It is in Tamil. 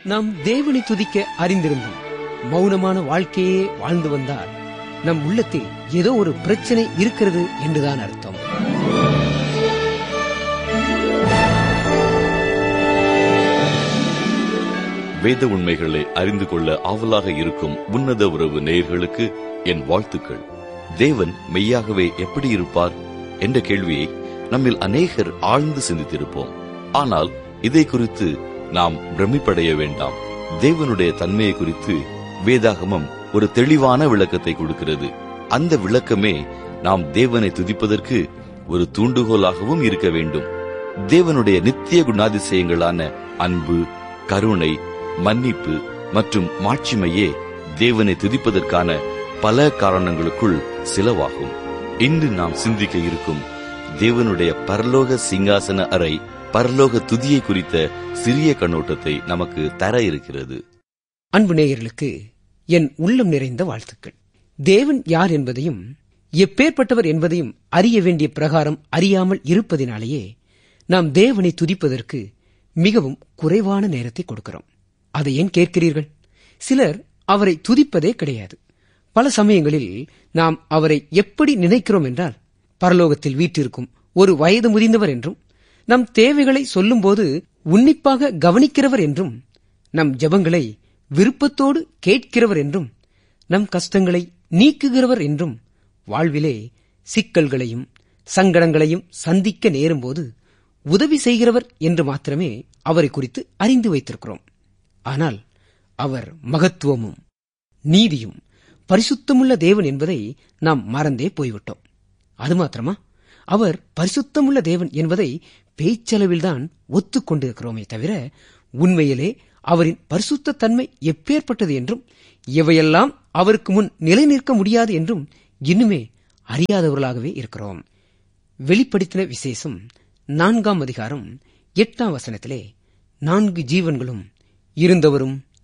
நாம் தேவனை துதிக்க அறிந்திருந்தும் மௌனமான வாழ்க்கையே வாழ்ந்து வந்தால் நம் உள்ளத்தில் ஏதோ ஒரு பிரச்சனை இருக்கிறது என்றுதான் அர்த்தம் வேத உண்மைகளை அறிந்து கொள்ள ஆவலாக இருக்கும் உன்னத உறவு நேயர்களுக்கு என் வாழ்த்துக்கள் தேவன் மெய்யாகவே எப்படி இருப்பார் என்ற கேள்வியை நம்மில் அநேகர் ஆழ்ந்து சிந்தித்திருப்போம் ஆனால் இதை குறித்து நாம் பிரமிப்படைய வேண்டாம் தேவனுடைய தன்மையை குறித்து வேதாகமம் ஒரு தெளிவான விளக்கத்தை கொடுக்கிறது அந்த விளக்கமே நாம் தேவனை துதிப்பதற்கு ஒரு தூண்டுகோலாகவும் இருக்க வேண்டும் தேவனுடைய நித்திய குணாதிசயங்களான அன்பு கருணை மன்னிப்பு மற்றும் மாட்சிமையே தேவனை துதிப்பதற்கான பல காரணங்களுக்குள் சிலவாகும் இன்று நாம் சிந்திக்க இருக்கும் தேவனுடைய பரலோக சிங்காசன அறை பரலோக துதியை குறித்த சிறிய கண்ணோட்டத்தை நமக்கு தர இருக்கிறது அன்பு நேயர்களுக்கு என் உள்ளம் நிறைந்த வாழ்த்துக்கள் தேவன் யார் என்பதையும் எப்பேற்பட்டவர் என்பதையும் அறிய வேண்டிய பிரகாரம் அறியாமல் இருப்பதினாலேயே நாம் தேவனை துதிப்பதற்கு மிகவும் குறைவான நேரத்தை கொடுக்கிறோம் அதை ஏன் கேட்கிறீர்கள் சிலர் அவரை துதிப்பதே கிடையாது பல சமயங்களில் நாம் அவரை எப்படி நினைக்கிறோம் என்றால் பரலோகத்தில் வீற்றிருக்கும் ஒரு வயது முதிர்ந்தவர் என்றும் நம் தேவைகளை சொல்லும்போது உன்னிப்பாக கவனிக்கிறவர் என்றும் நம் ஜெபங்களை விருப்பத்தோடு கேட்கிறவர் என்றும் நம் கஷ்டங்களை நீக்குகிறவர் என்றும் வாழ்விலே சிக்கல்களையும் சங்கடங்களையும் சந்திக்க நேரும்போது உதவி செய்கிறவர் என்று மாத்திரமே அவரை குறித்து அறிந்து வைத்திருக்கிறோம் ஆனால் அவர் மகத்துவமும் நீதியும் பரிசுத்தமுள்ள தேவன் என்பதை நாம் மறந்தே போய்விட்டோம் அது மாத்திரமா அவர் பரிசுத்தமுள்ள தேவன் என்பதை பேச்சளவில்தான் ஒத்துக்கொண்டிருக்கிறோமே தவிர உண்மையிலே அவரின் பரிசுத்த தன்மை எப்பேற்பட்டது என்றும் இவையெல்லாம் அவருக்கு முன் நிலை நிற்க முடியாது என்றும் இன்னுமே அறியாதவர்களாகவே இருக்கிறோம் வெளிப்படுத்தின விசேஷம் நான்காம் அதிகாரம் எட்டாம் வசனத்திலே நான்கு ஜீவன்களும் இருந்தவரும்